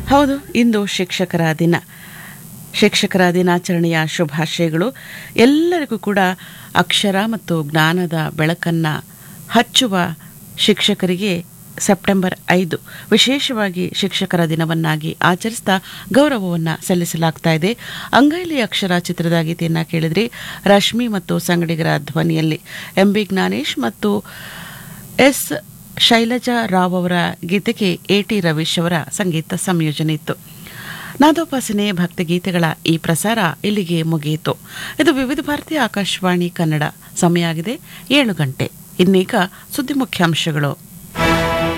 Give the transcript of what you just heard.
ಹೌದು ಇಂದು ಶಿಕ್ಷಕರ ದಿನ ಶಿಕ್ಷಕರ ದಿನಾಚರಣೆಯ ಶುಭಾಶಯಗಳು ಎಲ್ಲರಿಗೂ ಕೂಡ ಅಕ್ಷರ ಮತ್ತು ಜ್ಞಾನದ ಬೆಳಕನ್ನು ಹಚ್ಚುವ ಶಿಕ್ಷಕರಿಗೆ ಸೆಪ್ಟೆಂಬರ್ ಐದು ವಿಶೇಷವಾಗಿ ಶಿಕ್ಷಕರ ದಿನವನ್ನಾಗಿ ಆಚರಿಸ್ತಾ ಗೌರವವನ್ನು ಸಲ್ಲಿಸಲಾಗ್ತಾ ಇದೆ ಅಂಗೈಲಿ ಅಕ್ಷರ ಚಿತ್ರದ ಗೀತೆಯನ್ನು ಕೇಳಿದ್ರಿ ರಶ್ಮಿ ಮತ್ತು ಸಂಗಡಿಗರ ಧ್ವನಿಯಲ್ಲಿ ಎಂ ಬಿ ಜ್ಞಾನೇಶ್ ಮತ್ತು ಎಸ್ ಶೈಲಜಾ ರಾವ್ ಅವರ ಗೀತೆಗೆ ಎ ಟಿ ರವೀಶ್ ಅವರ ಸಂಗೀತ ಸಂಯೋಜನೆ ಇತ್ತು ನಾದೋಪಾಸನೆ ಭಕ್ತಿಗೀತೆಗಳ ಈ ಪ್ರಸಾರ ಇಲ್ಲಿಗೆ ಮುಗಿಯಿತು ಇದು ವಿವಿಧ ಭಾರತೀಯ ಆಕಾಶವಾಣಿ ಕನ್ನಡ ಸಮಯ ಆಗಿದೆ ಏಳು ಗಂಟೆ ಇನ್ನೀಗ ಸುದ್ದಿ ಮುಖ್ಯಾಂಶಗಳು